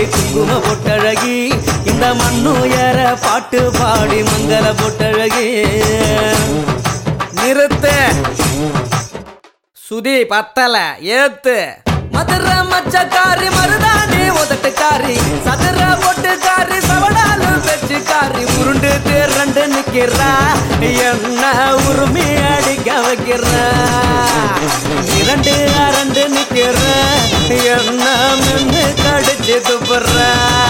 குங்கும பொட்டழகி இந்த மண்ணு ஏற பாட்டு பாடி மங்கள பொட்டழகி நிறுத்து சுதி பத்தல ஏத்து மதுர மச்சக்காரி மருதாணி உதட்டுக்காரி சதுர பொட்டுக்காரி சவடாலு வெச்சுக்காரி உருண்டு திரண்டு நிக்கிறா என்ன உரிமை அடிக்க வைக்கிறா இரண்டு அரண்டு நிக்கிற என்ன மென்னு கடிச்சு துப்புறா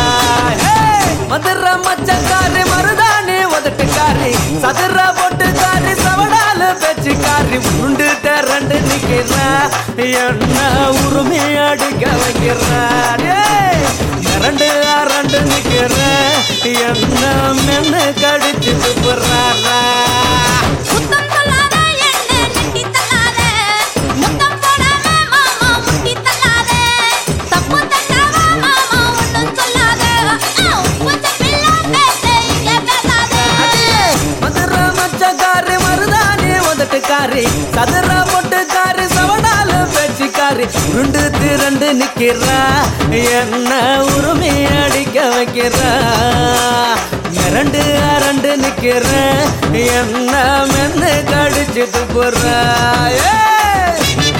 மதுர மச்சக்காரி மருதாணி உதட்டுக்காரி சதுர பொட்டுக்காரி சவடாலு பேச்சுக்காரி உருண்டு திரண்டு நிக்கிறா என்ன உரிமை அடிக்க வைக்கிறா இரண்டு அரண்டு நிக்கிற என்ன மென்னு கடிச்சு துப்புறாரா முத்தம் சொல்லாத என்ன நெட்டி தள்ளாத முத்தம் போடாம மாமா முட்டி தள்ளாத தப்பு தட்டாம மாமா ஒண்ணும் சொல்லாத கொஞ்சம் பிள்ளை பேச இங்க பேசாத மதுர மச்சக்காரி மருதாணி உதட்டுக்காரி சதுர பொட்டுக்காரி சவடாலு பேச்சுக்காரி உருண்டு திரண்டு நிக்கிறா என்ன உரிமை அடிக்க வைக்கிறா மிரண்டு அரண்டு நிக்கிற என்ன மென்னு கடிச்சிட்டு போறா ஏய்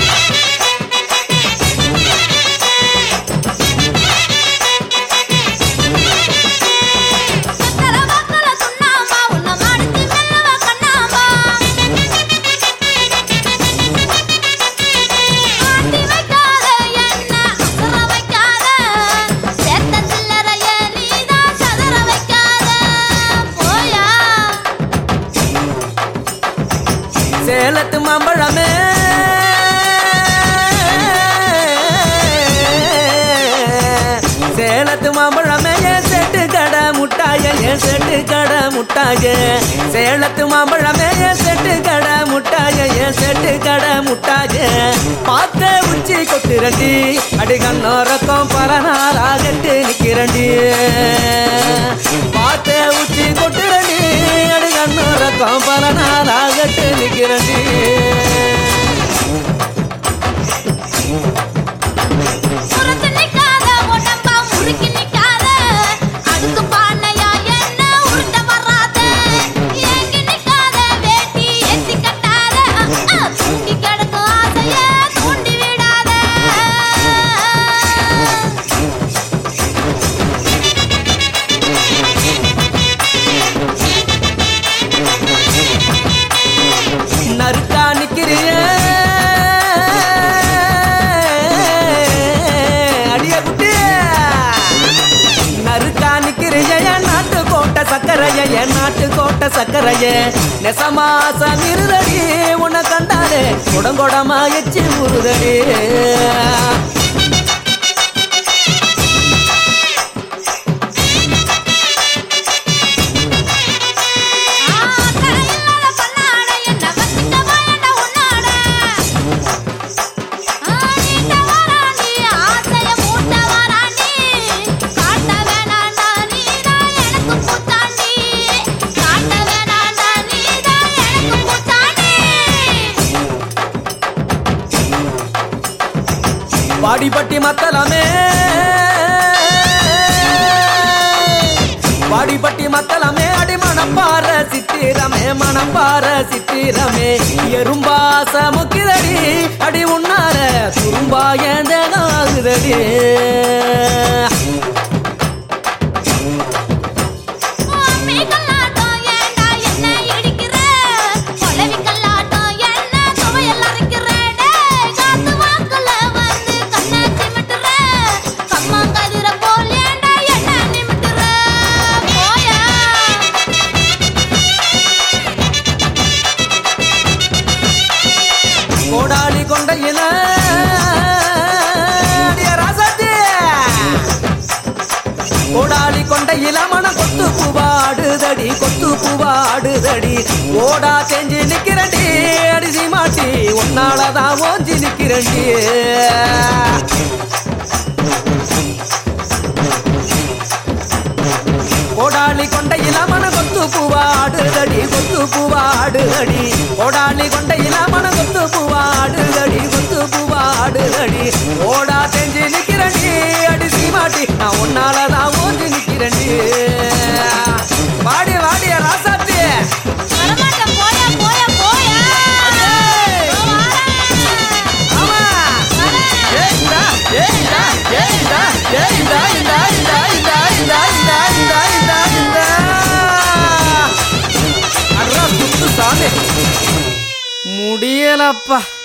சக்கர வாக்குல சுண்ணாம்பா உன்னை மடிச்சு மெல்லவ கண்ணாம்பா ஆட்டி வைக்காத என்ன அசர வைக்காத சேர்த்த சில்லறைய நீதான் சதற வைக்காத போயா சேலத்து மாம்பழமே சேலத்து மாம்பழமே என் செட்டு கடை முட்டாய என் செட்டு கடை முட்டாய சேலத்து மாம்பழமே என் செட்டு கடை முட்டாய என் செட்டு கடை முட்டாய பார்த்த உச்சி கொட்டுரண்டி அடி கண்ணோரக்கம் பல நாளாகட்டு நிக்கிறண்டி பார்த்த உச்சி கொட்டுரண்டி அடி கண்ணோரக்கம் பல நாளாகட்டு நிக்கிறண்டி முறைச்சு நிக்காத உடம்பா முறுக்கி நிக்காத அதுக்கு பானையா என்ன உருட்ட வராத ஏங்கி நிக்காத வேட்டி ஏத்தி கட்டாத தூங்கி கிடக்கும் ஆசைய தூண்டி விடாத நறுக்கா நிக்கிறிய அடிய குட்டி நறுக்கா நிக்கிறிய என் நாட்டு கோட்டை சக்கரைய என் நாட்டு கோட்டை சக்கரைய நெசமாசம் இருதடி உன்னை கண்டாலே குடங்கொடமா எச்சி உருதடி ஆக்கற இல்லாத பண்ணாட என்ன வச்சுக்கவா என்ன உன்னாட நீட்ட வராண்டி ஆசைய மூட்ட வராண்டி காட்ட வேணாண்டா நீதான் எனக்கு பூத்தாண்டி காட்ட வேணாண்டா நீதான் எனக்கு பூத்தாண்டி வாடிப்பட்டி மத்தலமே வாடிப்பட்டி மத்தலமே அடி மணப்பாற சித்திரமே மணப்பாற சித்திரமே எறும்பாச முக்கிதடி அடி உன்னார துரும்பா ஏந்தனாகுதடி அம்மி கல்லாட்டம் ஏண்டா என்ன இடிக்கிற கொலவி கல்லாட்டம் என்ன துவையல் அரைக்கிற டேய் காத்து வாக்குல வந்து கண்ணை சிமிட்டுற கம்மங்கதிர போல் ஏண்டா என்ன நிமிட்டுற போயா கோடாளி கொண்டையில அடிய ராசாத்தி. கோடாளி கொண்டையில மன கொத்து பூவாடுதடி கொத்து பூவாடுதடி ஓடா செஞ்சு நிக்கிறண்டி அடிசி மாட்டி உன்னாலதான் ஓஞ்சி நிக்கிறண்டி கோடாளி கொண்டையில மன கொத்து பூவாடுதடி கொத்து பூவாடுதடி கோடாளி கொண்டையில மன கொத்து பூவாடுதடி கொத்து பூவாடுதடி ஓடா செஞ்சு நிக்கிறண்டி அடி சீமா மாட்டி நான் உன்னாலதான் ஓஞ்சி நிக்கிறேன்டி வாடி வாடி ராசாத்தி வரமாட்டேன் போயா போயா போயா ஏய். இதோ வாரேன். ஆமா வரேன். ஏய் இந்தா ஏய் இந்தா ஏய் இந்தா ஏய் இந்தா இந்தா இந்தா இந்தா இந்தா இந்தா இந்தா இந்தா இந்தா அட்ரா சுத்து சாமி முடியலப்பா